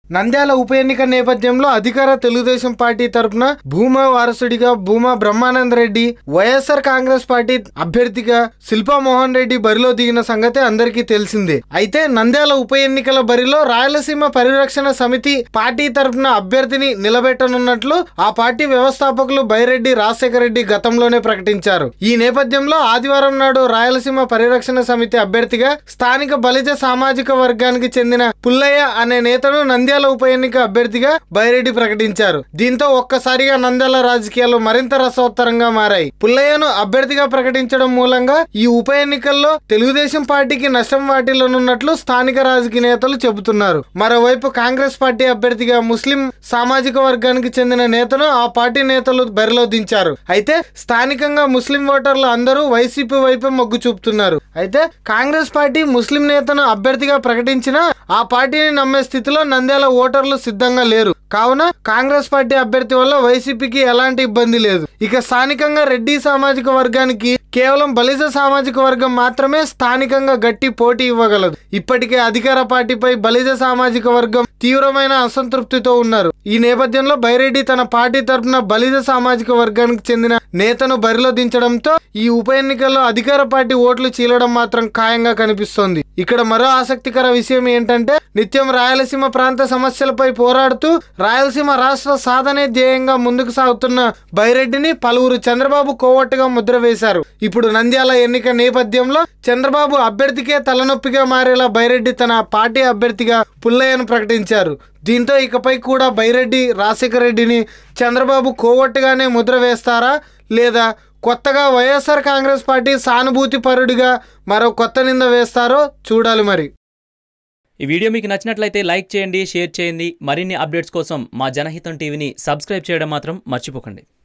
నంద్యాల ఉప ఎన్నిక నేపథ్యంలో అధికార తెలుగుదేశం పార్టీ తరపున భూమా వారసుడిగా భూమా బ్రహ్మానంద రెడ్డి వైఎస్ఆర్ కాంగ్రెస్ పార్టీ అభ్యర్థిగా శిల్పా మోహన్ రెడ్డి బరిలో దిగిన సంగతి అందరికీ తెలిసిందే అయితే నంద్యాల ఉప ఎన్నికల బరిలో రాయలసీమ పరిరక్షణ సమితి పార్టీ తరపున అభ్యర్థిని నిలబెట్టనున్నట్లు ఆ పార్టీ వ్యవస్థాపకులు బైరెడ్డి రాజశేఖర రెడ్డి గతంలోనే ప్రకటించారు ఈ నేపథ్యంలో ఆదివారం నాడు రాయలసీమ పరిరక్షణ సమితి అభ్యర్థిగా స్థానిక బలిజ సామాజిక వర్గానికి చెందిన పుల్లయ్య అనే నేతను నంద్యాల ఉప ఎన్నిక అభ్యర్థిగా బైరెడ్డి ప్రకటించారు దీంతో ఒక్కసారిగా నంద్యాల రాజకీయాలు మరింత రసవత్తరంగా మారాయి పుల్లయ్యను అభ్యర్థిగా ప్రకటించడం మూలంగా ఈ ఉప ఎన్నికల్లో తెలుగుదేశం పార్టీకి నష్టం వాటిల్లనున్నట్లు స్థానిక రాజకీయ నేతలు చెబుతున్నారు మరోవైపు కాంగ్రెస్ పార్టీ అభ్యర్థిగా ముస్లిం సామాజిక వర్గానికి చెందిన నేతను ఆ పార్టీ నేతలు బరిలో దించారు అయితే స్థానికంగా ముస్లిం ఓటర్లు అందరూ వైసీపీ వైపే మొగ్గు చూపుతున్నారు అయితే కాంగ్రెస్ పార్టీ ముస్లిం నేతను అభ్యర్థిగా ప్రకటించినా ఆ పార్టీని నమ్మే స్థితిలో నంద్యాల ఓటర్లు సిద్ధంగా లేరు కావున కాంగ్రెస్ పార్టీ అభ్యర్థి వల్ల వైసీపీకి ఎలాంటి ఇబ్బంది లేదు ఇక స్థానికంగా రెడ్డి సామాజిక వర్గానికి కేవలం బలిజ సామాజిక వర్గం మాత్రమే స్థానికంగా గట్టి పోటీ ఇవ్వగలదు ఇప్పటికే అధికార పార్టీపై బలిజ సామాజిక వర్గం తీవ్రమైన అసంతృప్తితో ఉన్నారు ఈ నేపథ్యంలో బైరెడ్డి తన పార్టీ తరపున బలిజ సామాజిక వర్గానికి చెందిన నేతను బరిలో దించడంతో ఈ ఉప ఎన్నికల్లో అధికార పార్టీ ఓట్లు చీలడం మాత్రం ఖాయంగా కనిపిస్తోంది ఇక్కడ మరో ఆసక్తికర విషయం ఏంటంటే నిత్యం రాయలసీమ ప్రాంత సమస్యలపై పోరాడుతూ రాయలసీమ రాష్ట్ర సాధనే ధ్యేయంగా ముందుకు సాగుతున్న బైరెడ్డిని పలువురు చంద్రబాబు కోవట్టుగా ముద్ర వేశారు ఇప్పుడు నంద్యాల ఎన్నిక నేపథ్యంలో చంద్రబాబు అభ్యర్థికే తలనొప్పిగా మారేలా బైరెడ్డి తన పార్టీ అభ్యర్థిగా పుల్లయ్యను ప్రకటించారు దీంతో ఇకపై కూడా బైరెడ్డి రాజశేఖర రెడ్డిని చంద్రబాబు కోవట్టుగానే ముద్ర వేస్తారా లేదా కొత్తగా వైఎస్ఆర్ కాంగ్రెస్ పార్టీ సానుభూతి పరుడిగా మరో కొత్త నింద వేస్తారో చూడాలి మరి ఈ వీడియో మీకు నచ్చినట్లయితే లైక్ చేయండి షేర్ చేయండి మరిన్ని అప్డేట్స్ కోసం మా జనహితం టీవీని సబ్స్క్రైబ్ చేయడం మాత్రం మర్చిపోకండి